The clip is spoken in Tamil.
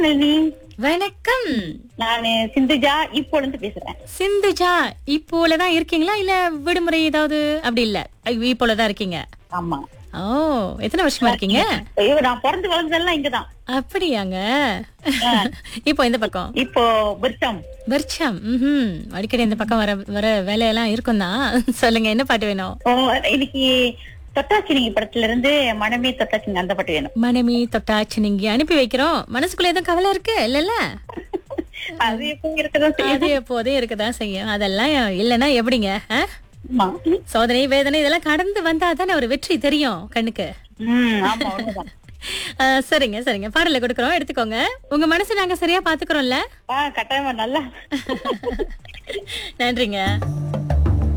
நளினி வணக்கம் நானு சிந்துஜா இப்போ இருந்து பேசுறேன் சிந்துஜா இப்போல தான் இருக்கீங்களா இல்ல விடுமுறை ஏதாவது அப்படி இல்ல ஐயோ, இப்போல தான் இருக்கீங்க ஆமா ஓ எத்தனை வருஷமா இருக்கீங்க ஐயோ நான் பிறந்து வளர்ந்ததெல்லாம் இங்கதான் அப்படியாங்க இப்போ இந்த பக்கம் இப்போ விருத்தம் வர்ச்சம் ம்ஹும். அடிக்கடி இந்த பக்கம் வர வர வேலையெல்லாம் இருக்கும் தான் சொல்லுங்க என்ன பாட்டு வேணும் ஓ, இன்னைக்கு தொட்டாச்சினிங்கி படத்துல இருந்து மனமே தொட்டாச்சிங்க அந்த பாட்டு வேணும் மனமி தொட்டாச்சு நீங்க அனுப்பி வைக்கிறோம் மனசுக்குள்ள எதுவும் கவலை இருக்கு இல்லல்ல அது எப்போ இருக்கதான் செய்யும் அது எப்போதே இருக்கதான் செய்யும் அதெல்லாம் இல்லைன்னா எப்படிங்க ஆ? ஆமா சோதனை வேதனை இதெல்லாம் கடந்து வந்தா தானே ஒரு வெற்றி தெரியும் கண்ணுக்கு உம் ஆமா உண்மைதான் ஆ, சரிங்க சரிங்க பாடல கொடுக்குறோம் எடுத்துக்கோங்க உங்க மனசு நாங்க சரியா பாத்துக்கிறோம்ல ஆஹ் கட்டாயமா நல்லா நன்றிங்க